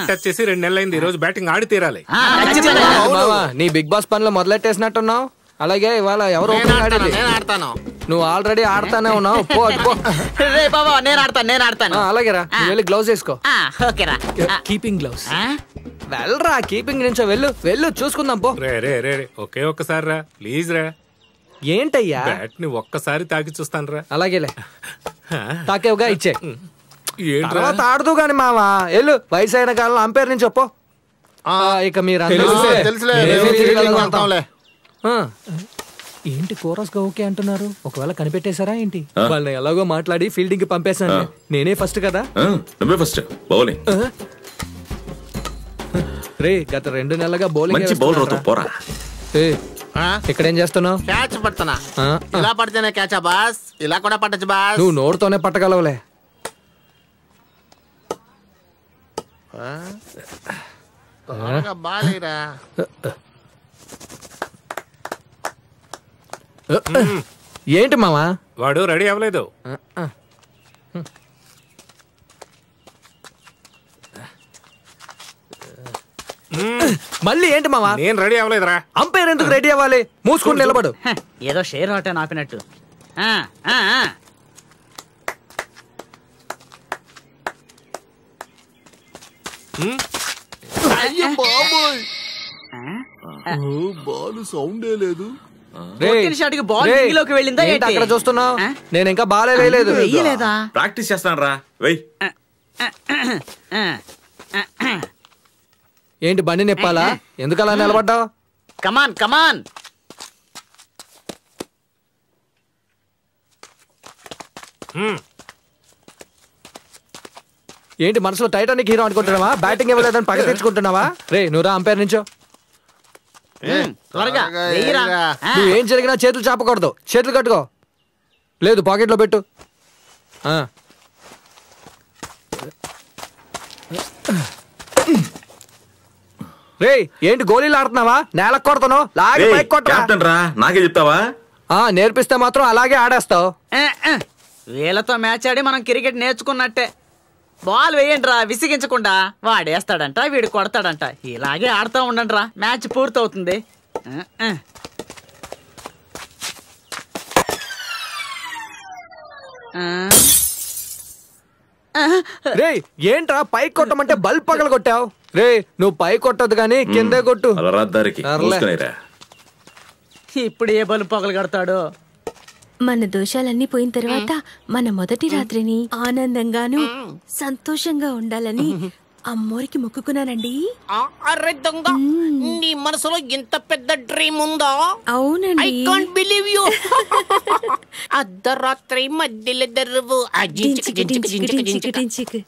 Touch చేసి రెండు నెలలైంది ఈ రోజు బ్యాటింగ్ ఆడి తీరాలి ఆ, ఖచ్చితంగా. మావా నీ బిగ్ బాస్ పనిలో మొదలెట్టేసినట్టున్నావు అలాగే ఇవాళ ఎవరు నేను opening ఆడతాను ఆడేది నేను ఆడతాను నువ్వు ఆల్రెడీ ఆడతానే ఉన్నావు పో అటు పో రే బాబా నేను ఆడతాను నేను ఆడతాను ఆ, అలాగే రా నువ్వు వెళ్ళి గ్లౌజ్ వేసుకో ఆ, ఓకేరా ఆ, కీపింగ్ గ్లౌస్ ఆ? వెళ్ళరా కీపింగ్ నుంచో వెళ్ళు వెళ్ళు చూసుకుందాం పో రే రే రే రే ఒకే ఒక్కసారి రా ప్లీజ్ రా ఏంటయ్యా బ్యాట్ ని ఒక్కసారి తాకి చూస్తాను రా అలాగేలే తాకేవుగా ఇచ్చే ఏంట్రా తర్వాత ఆడదు గాని మావా వెళ్ళు వయసు అయిన కాలం అంపేర్ నుంచి చెప్పు ఇక మీరు అందరూ తెలుసులే, తెలుసులే నేనే రేపు ఫీల్డింగ్ ఫీల్డింగ్ వెళ్తాం. వెళ్తాంలే. ఆ. ఏంటి కోరస్ గా ఓకే అంటున్నారు ఒకవేళ కనిపెట్టేశారా ఏంటి వాళ్ళని ఎలాగో మాట్లాడి ఫీల్డింగ్ కి పంపేశాను నేనే ఫస్ట్ కదా ఆ, నువ్వే ఫస్ట్ బౌలింగ్ రే గత రెండు నెలలుగా బౌలింగ్ మంచి బౌలర్ అవుతావు పోరా ఆ? ఇక్కడ ఏం చేస్తున్నావు క్యాచ్ పడుతున్నా ఆ, ఇలా పడితేనే క్యాచా బాస్ ఇలా కూడా పట్టచ్చు బాస్ నువ్వు నోరుతోనే పట్టగలవులే త్వరగా బాలేరా ఏంటి మావా వాడు రెడీ అవ్వలేదు మళ్ళీ ఏంటి మావా నేను రెడీ అవ్వలేదురా అంపైర్ ఎందుకు రెడీ అవ్వాలి మూసుకుని నిలబడు హ, ఏదో షేర్ ఆట ఆపినట్టు ఆ, ఆ, ఆ. రేయ్, కొట్టిన షాట్కి బాల్ రేయ్, రింగ్లోకి వెళ్ళిందా ఏంటి ఏంటి? అక్కడ చూస్తున్నావు ఆ? నేను ఇంకా బాలే వేయలేదు వెయ్యలేదా ప్రాక్టీస్ చేస్తాను రా వెయ్ ఆ, ఏంటి బండి నిప్పాలా ఎందుకు అలా నిలబడ్డావు కమాన్ కమాన్ ఏంటి మనసులో టైటానిక్ హీరో అనుకుంటున్నావా బ్యాటింగ్ ఇవ్వలేదని పగ తెచ్చుకుంటున్నావా రే నువ్వురా అంపైర్ నుంచో ఉమ్, త్వరగా త్వరగా వెయ్యిరా వెయ్యిరా. ఆ, నువ్వు ఏం జరిగినా చేతులు చాపకూడదు చేతులు కట్టుకో లేదు పాకెట్లో పెట్టు ఆ. రేయ్ ఏంటి గోళీలు ఆడుతున్నావా నేలకు కొడుతున్నావు లాగి పైకి కొట్టరా కెప్టెన్ రా నాకే చెప్తావా ఆ, నేర్పిస్తే మాత్రం అలాగే ఆడేస్తావు ఆ, ఆ. వీళ్ళతో మ్యాచ్ ఆడి మనం క్రికెట్ నేర్చుకున్నట్టే బాల్ వేయండి రా విసిగించకుండా వాడేస్తాడంట వీడు కొడతాడంట ఇలాగే ఆడుతూ ఉండండి రా మ్యాచ్ పూర్తవుతుంది ఆ, ఆ. ఆ. రే ఏంట్రా పైకి కొట్టమంటే బల్బ్ పగల కొట్టావు రే నువ్వు పై కొట్టదు కానీ కిందే కొట్టు అలా రా దారికి సర్లే. మూసుకునేరా ఇప్పుడు ఏ బలు పగలు కడతాడు మన దోషాలన్నీ పోయిన తర్వాత మన మొదటి రాత్రిని ఆనందంగాను సంతోషంగా ఉండాలని అమ్మోరికి మొక్కుకున్నానండి ఆ, అరే దొంగ నీ మనసులో ఇంత పెద్ద డ్రీమ్ ఉందా ఐ అవునండి కాంట్ బిలీవ్ యూ అర్ధరాత్రి మధ్యలో దరువు డించిక్ డించిక్ డించిక్ డించిక్.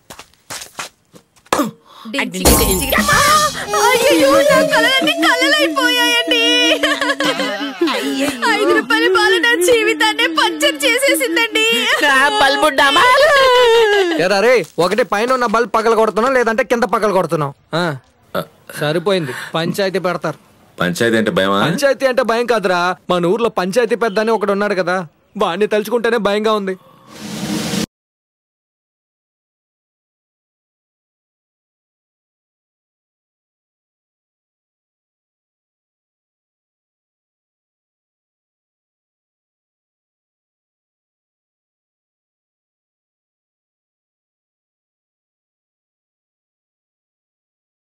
డించిక్ డించిక్ డించిక్. అయ్యయ్యో, నా కలలన్నీ కలలైపోయాయండి. ఐదు రూపాయల పాలు నా జీవితాన్ని పంచర్ చేసేసిందండి బల్బు డమాల్ ఎరా రే ఒకటి పైన ఉన్న బల్బ్ పగల కొడుతున్నావు లేదంటే కింద పగల కొడుతున్నావు ఆ, సరిపోయింది పంచాయతీ పెడతారు పంచాయతీ అంటే భయమా పంచాయతీ అంటే భయం కాదురా మన ఊర్లో పంచాయతీ పెద్ద అని ఒకడు ఉన్నాడు కదా వాడిని తలుచుకుంటేనే భయంగా ఉంది